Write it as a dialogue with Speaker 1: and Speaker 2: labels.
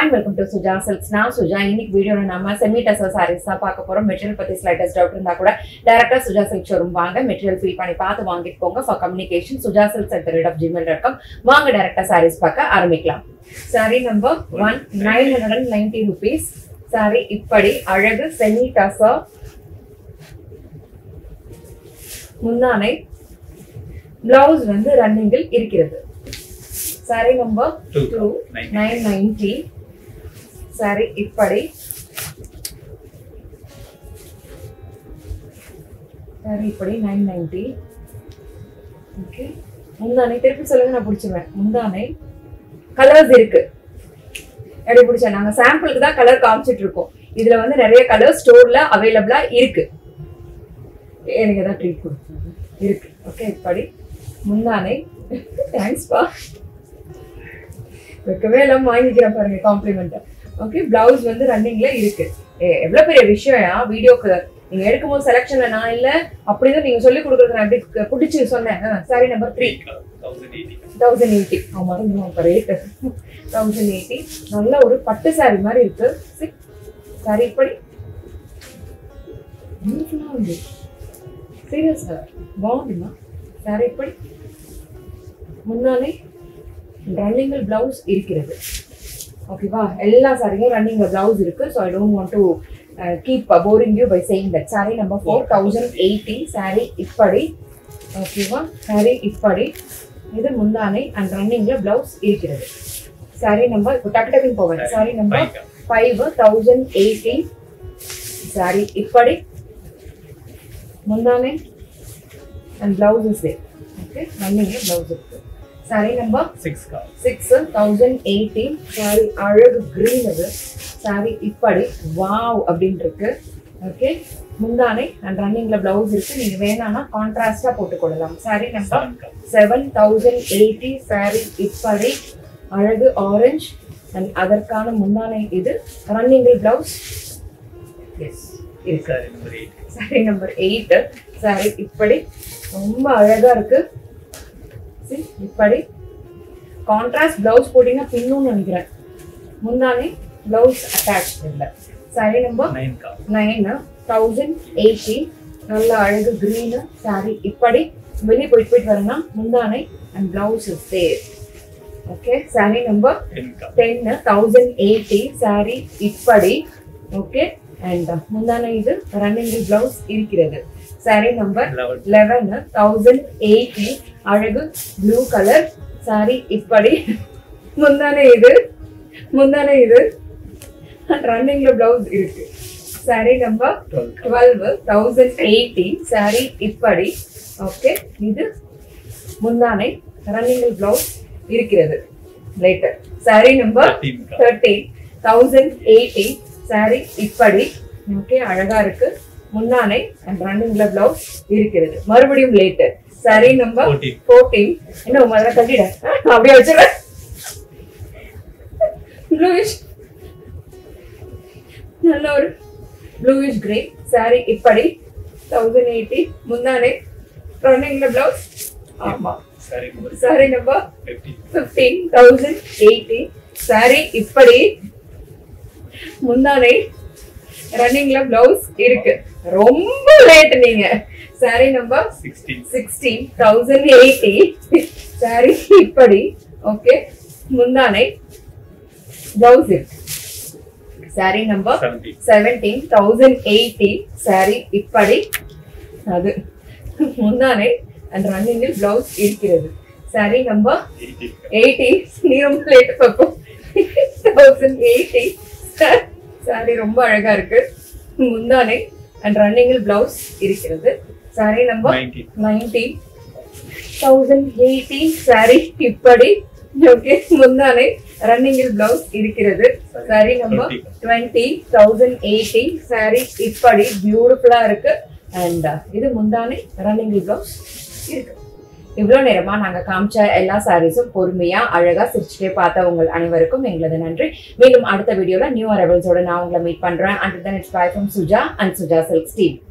Speaker 1: And welcome to Suja silks நான் சுஜா இன்னைக்கு வீடியோல நம்ம செமி டசர் சாரீஸ் தான் பார்க்க போறோம் மெட்டீரியல் பத்தி ஸ்லைட்டஸ்ட் டவுட் இருந்தா கூட டேரக்டா சுஜா சில்க் ஷோரூம் வாங்க மெட்டீரியல் ஃபீல் பண்ணி பார்த்து வாங்கிட்டு போங்க for communication Suja silks at rate of Gmail dot com வாங்க டேரக்டா சாரீஸ் பார்க்க ஆரம்பிக்கலாம் sari number one nine hundred and ninety rupees sari இப்படி அழகு செமி டசர் முந்தானை பிளவுஸ் வந்து ரன்னிங்கில் இருக்கிறது sari number
Speaker 2: Two.
Speaker 1: Two nine ninety sari இப்படி சாரி இப்படி நைன் நைன்டி ஓகே முந்தானை திருப்பி சொல்லுங்க நான் பிடிச்சிருவேன் முந்தானை கலர்ஸ் இருக்கு எப்படி பிடிச்சா நாங்க சாம்பிளுக்கு தான் கலர் காமிச்சிட்டு இருக்கோம் இதுல வந்து நிறைய கலர் ஸ்டோர்ல அவைலபிளா இருக்கு எனக்கு ஏதாவது ட்ரீட் கொடுத்தாங்க இருக்கு ஓகே இப்படி முந்தானை தேங்க்ஸ்பா வைக்கவே எல்லாம் வாங்கிக்கிறேன் பாருங்க காம்ப்ளிமெண்ட் ஓகே பிளவுஸ் வந்து ரன்னிங்ல இருக்கு ஏ, எவ்வளவு பெரிய விஷயம் வீடியோக்கு நீங்க எடுக்கும்போது செலெக்ஷன்ல நான் இல்ல அப்படிதான் நீங்க சொல்லி கொடுக்குறது நான் எப்படி பிடிச்சி சொன்னேன் sari number three thousand eighty ஆமா இப்போ ரேட்டு தௌசண்ட் எயிட்டி நல்ல ஒரு பட்டு சாரி மாதிரி இருக்கு சாரி இப்படி பியூட்டிஃபுல்லா ఉంది சீரியஸ் బాగుంటుందా சாரி இப்படி முன்னாலே ரன்னிங்கில் பிளவுஸ் இருக்கிறது ஓகேவா எல்லா சாரியும் ரன்னிங்ல பிளவுஸ் இருக்கு so I don't want to keep boring you by saying that sari number four thousand eighty sari இப்படி ஓகேவா சாரி இப்படி இது முந்தானை அண்ட் ரன்னிங்ல பிளவுஸ் இருக்கிறது சாரி நம்பர் இப்போ டக்கு டக்குன்னு போவேன் sari number five thousand eighty sari இப்படி முந்தானை and blouse is there okay ரன்னிங்ல பிளவுஸ் இருக்கு sari number six thousand eighteen sari அழகு கிரீன் அது சாரி இப்படி வாவ் அப்படின்னு இருக்கு ஓகே முந்தானை அண்ட் ரன்னிங்ல பிளவுஸ் இருக்கு நீங்க வேணாம்னா கான்ட்ராஸ்டா போட்டு கொள்ளலாம் sari number seven thousand eighty sari இப்படி அழகு ஆரஞ்சு அண்ட் அதற்கான முந்தானை இது ரன்னிங்கில் பிளவுஸ் எஸ் இருக்கு சாரி நம்பர் எயிட் சாரி இப்படி ரொம்ப அழகா இருக்கு See, இப்படி கான்ட்ராஸ்ட் பிளவுஸ் போட்டீங்கன்னா பின்னும் நினைக்கிறேன் முந்தானே பிளவுஸ் அட்டாச் இல்லை sari number nine thousand eighty நல்ல அழகு கிரீனு சாரி இப்படி வெளியே போயிட்டு போயிட்டு வரேன்னா முந்தானை and blouse is there okay sari number ten thousand eighty sari இப்படி ஓகே அண்ட் முந்தானை இது ரன்னிங் பிளவுஸ் இருக்கிறது sari number eleven thousand eighty அழகு ப்ளூ கலர் சாரி இப்படி முந்தானை இது முந்தானை இது ரன்னிங்ல பிளவுஸ் இருக்கு sari number twelve thousand eighty sari இப்படி ஓகே இது முந்தானை ரன்னிங் பிளவுஸ் இருக்கிறது later sari number thirty thousand eighty sari இப்படி ஓகே அழகா இருக்கு முன்னானை அண்ட் ரன்னிங்ல பிளவுஸ் இருக்கிறது மறுபடியும் லேட்டர் சாரி நம்பர்
Speaker 2: 14.
Speaker 1: ஃபோர்டீன் என்ன முதல்ல கட்டிட அப்படியே வச்சிருவேன் ப்ளூயிஷ் நல்ல ஒரு ப்ளூயிஷ் கிரே சாரி இப்படி தௌசண்ட் எயிட்டி முந்தானை ரன்னிங்ல பிளவுஸ் ஆமா sari number fifteen thousand eighty sari இப்படி முந்தானை ரன்னிங்ல பிளவுஸ் இருக்கு ரொம்ப லேட் நீங்க sari number sixteen thousand eighty sari இப்படி ஓகே முந்தானை பிளவுஸ் இருக்கு sari number seventeen thousand eighty sari இப்படி அது முந்தானை அண்ட் ரன்னிங்கில் பிளவுஸ் இருக்கிறது சாரி நம்பர் எயிட்டி நீ ரொம்ப லேட் பார்ப்போம் தௌசண்ட் எயிட்டி சாரி ரொம்ப அழகா இருக்கு முந்தானை அண்ட் ரன்னிங்கில் பிளவுஸ் இருக்கிறது sari number ninety thousand eighty sari இப்படி ஓகே முந்தானை ரன்னிங்கில் பிளவுஸ் இருக்கிறது sari number twenty thousand eighty sari இப்படி பியூட்டிஃபுல்லா இருக்கு அண்ட் இது முந்தானை ரன்னிங்கில் பிளவுஸ் இருக்கு இவ்வளோ நேரமா நாங்க காமிச்ச எல்லா சாரீஸும் பொறுமையா அழகா சிரிச்சுட்டே பார்த்த உங்கள் அனைவருக்கும் எங்களது நன்றி மீண்டும் அடுத்த வீடியோல நியூ அரைவல்ஸோட நான் உங்களை மீட் பண்றேன் and then it's bye from Suja and Suja silk Steve